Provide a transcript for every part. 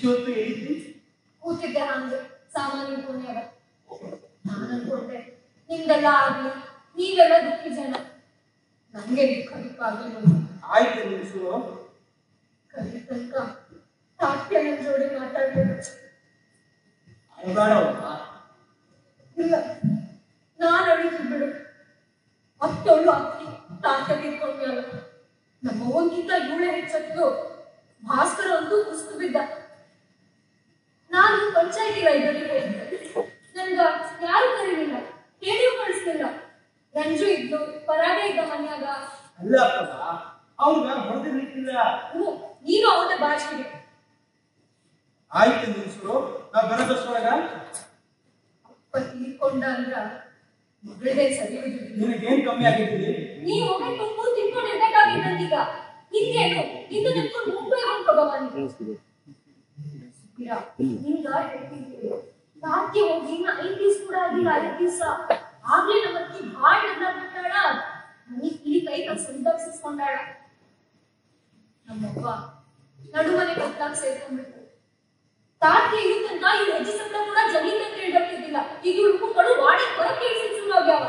ಇಷ್ಟು ಹೊತ್ತು ಹೇಳಿದ್ರಿ ಕೂತಿದ್ದೆ ಹಂಗೆ ಸಾಮಾನ್ಯ ಪುಣ್ಯದ ನಾನು ಅನ್ಕೊಂಡೆ ನಿಮ್ದೆಲ್ಲ ಆಗ್ಲಿ ನೀವೆಲ್ಲ ದುಃಖಿ ಜನ ನಂಗೆ ದುಃಖ ದುಃಖ ಆಗಲಿ ಆಯ್ತು ನಿಲ್ಸು ಕಲಿ ತನಕ ಸಾಕ್ಯ ನನ್ ಜೋಡಿ ಮಾತಾಡ್ಬೇಕು ಅಳಬೇಡವ್ವ ಇಲ್ಲ ನಾನು ಅಳಿತು ಬಿಡು ಮತ್ತೊಳ್ಳು ಅಕ್ಕಿ ತಾತ ತಿಳ್ಕೊಂಡ್ಯಲ್ಲ ನಮ್ಮ ಅವ್ವನ್ಗಿಂತ ಇವಳೆ ಹೆಚ್ಚತ್ತು ಭಾಸ್ಕರ ಅಂತೂ ಕುಸ್ತು ಬಿದ್ದ ನಾನು ಪಂಚಾಯತಿ ಲೈಬ್ರರಿಗೆ ಹೋಗಿದ್ದೆ ನನ್ಗ ಯಾರು ಕರೀಲಿಲ್ಲ ಕೇಳಿಯೂ ಕಳಿಸ್ಲಿಲ್ಲ ರಂಜು ಇದ್ದು ಪರಾಗ ಇದ್ದ ಮನ್ಯಾಗ ಅಲ್ಲ ಅಪ್ಪಗ ಅವ್ಗ ಹೊಡೆದಿರ್ಲಿಕ್ಕಿಲ್ಲ ಹ್ಞೂ ನೀನು ಅವನ ಬಾಚಿಗೆ ಆಯ್ತು ನಿಲ್ಸು ನಾ ಬರೋದಷ್ಟೊಳಗ ಅಪ್ಪ ತೀರ್ಕೊಂಡ ಅಂದ್ರ ಮಗಳದೇ ಸರಿ ಹೋಗಿದ್ವಿ ನಿನಗೇನ್ ಕಮ್ಮಿ ಆಗಿದ್ರಿ ನೀ ಹೋಗಿ ತುಂಬ ತಿನ್ಕೊಂಡಿರ್ಬೇಕಾಗಿತ್ತಂತೀಗ ಹಿಂಗೇನು ನಿಂದು ನಿಂತ್ಕೊಂಡು ಮುಂಬೈ ಹೊಂದ್ಕೋಬವ ನೀನು ಸುಬ್ಬೀರ, ನಿಂಗ ಹೇಳ್ತಿದ್ದೆ ರಾತ್ರಿ ಹೋಗಿ ಇನ್ನ ಐದ್ ದಿವ್ಸ ಕೂಡ ಆಗಿಲ್ಲ ಐದ್ ದಿವ್ಸ ಆಗ್ಲೇ ನಮ್ಮ ಅತ್ತಿ ಭಾಳ ನಗ್ನಾಡ್ಬಿಟ್ಟಾಳ ನನಗ್ ಇಲ್ಲಿ ಕೈ ಸಂತೋಷಿಸ್ಕೊಂಡಾಳ ನಮ್ಮವ್ವ ನಡುಮನೆ ಕತ್ತಾಗ ಸೇರ್ಕೊಂಡ್ಬಿಟ್ರು ತಾತ್ಗೆ ಇದು ತನಕ ಇವ್ರ ಹೆಜ್ಜೆ ಸಂಬಳ ಕೂಡ ಜಮೀನ್ ಅಂತ ಹೇಳ್ಬೇಕಿದ್ದಿಲ್ಲ ಈಗ ಇವ್ರ ಮುಖಗಳು ವಾಡಿ ಹೊರಗೆ ಕೇಳಿಸಿ ಶುರು ಆಗ್ಯಾವ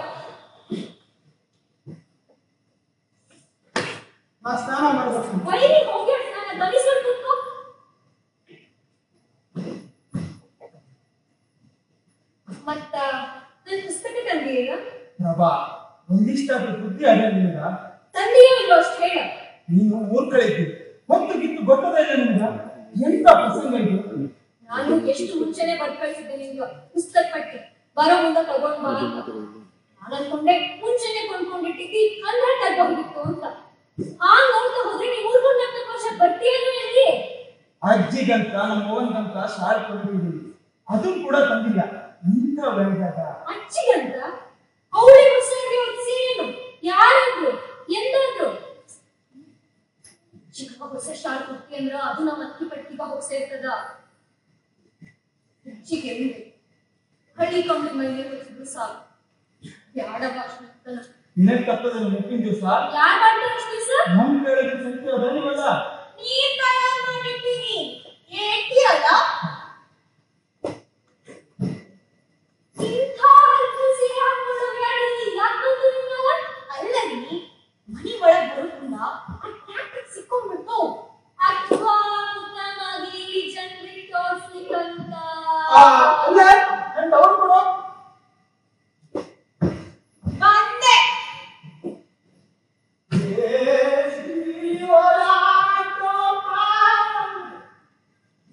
ನಾ ಸ್ನಾನ ಮಾಡ್ಬೇಕು ವೈರಿ ಹೋಗಿ ನಾನು ದನಿಸ್ಕೊಂಡು ಕೂತ್ಕೋ ಮತ್ತ ನನ್ ಪುಸ್ತಕ ತಂದಿಯೇನ ಪ್ರಭಾ ಒಂದಿಷ್ಟಾದ್ರೂ ಬುದ್ಧಿ ಅದ ನಿನಗ ತಂದೆಯೋ ಇಲ್ಲೋ ಅಷ್ಟು ಹೇಳ ನೀನು ಊರ್ ಕಡೆ ಇದ್ದಿ ಹೊತ್ತು ಗಿತ್ತು ಗೊತ್ತದ ಇಲ್ಲ ನಿನಗ ಎಂತ ಪ್ರಸಂಗ ಇದು ನಾನು ಎಷ್ಟು ಮುಂಚೆನೆ ಬರ್ದ್ ಕಳಿಸಿದ್ದೆ ನಿಮ್ಗೆ ಪುಸ್ತಕ ಪಟ್ಟಿ ಬರೋ ಮುಂದೆ ತಗೊಂಡ್ ಬಾ ಅಂತ ನಾನು ಅನ್ಕೊಂಡೆ ಮುಂಚೆನೆ ಕೊಂಡ್ಕೊಂಡಿಟ್ಟಿದ್ದಿ ಹನ್ನೆರಡು ತಗೋಗಿತ್ತು ಅಂತ ಹಾಂಗ್ ನೋಡ್ತಾ ಹೋದ್ರೆ ನೀವು ಊರ್ಗೊಂಡ್ ನಾಲ್ಕು ವರ್ಷ ಬರ್ತೀಯೇನೋ ಎಲ್ಲಿ ಅಜ್ಜಿಗಂತ ನಮ್ಮ ಅವ್ವನ್ಗಂತ ಶಾಲೆ ಕೊಟ್ಟಿದ್ದೀನಿ ಅದನ್ನು ಕೂಡ ತಂದಿಲ್ಲ ಇಂಥ ಬೆಳೆದಾಗ ಅಚ್ಚಿಗಂತ ಅವಳಿ ಹೊಸರಿಗೆ ಹೊತ್ಸಿ ಏನು ಯಾರಾದ್ರು ಎಂದಾದ್ರು ಚಿಕ್ಕ ಹೊಸ ಶಾಲ್ ಕೊಟ್ಟಿ ಅಂದ್ರ ಅದು ನಮ್ಮ ಅಕ್ಕಿ ಪಟ್ಟಿಗ ಹೋಗಿ ಸೇರ್ತದ ಹೆಚ್ಚಿಗೆ ಹಳ್ಳಿ ಕಂಬಿ ಮೈಲಿ ಹೊತ್ತಿದ್ರು ಸಾಕು ಬ್ಯಾಡ ಭಾಷಣ ನಿನಗ್ ತಪ್ಪದ ಮುಪ್ಪಿನ ದಿವಸ ಯಾರ್ ಮಾಡ್ತಾರೆ ಅಷ್ಟು ದಿವಸ ನಮ್ ಬೆಳಗ್ಗೆ ಸಂಖ್ಯೆ ಅದನಿವಲ್ಲ ನೀರ್ ತಯಾರು ಮಾಡಿರ್ತೀನಿ ಹೇಳ್ತೀರಲ್ಲ ಇಂಥ ಹಲ್ಕು ಸೀರೆ ಹಾಕ್ಕೊಂಡು ಓಡಾಡಿ ಯಾಕ್ ಬಂತು ನಿಮ್ಮವ್ವ? ಅಲ್ಲ ರೀ ಮನಿ ಒಳಗ್ ಬರೋದ್ರಿಂದ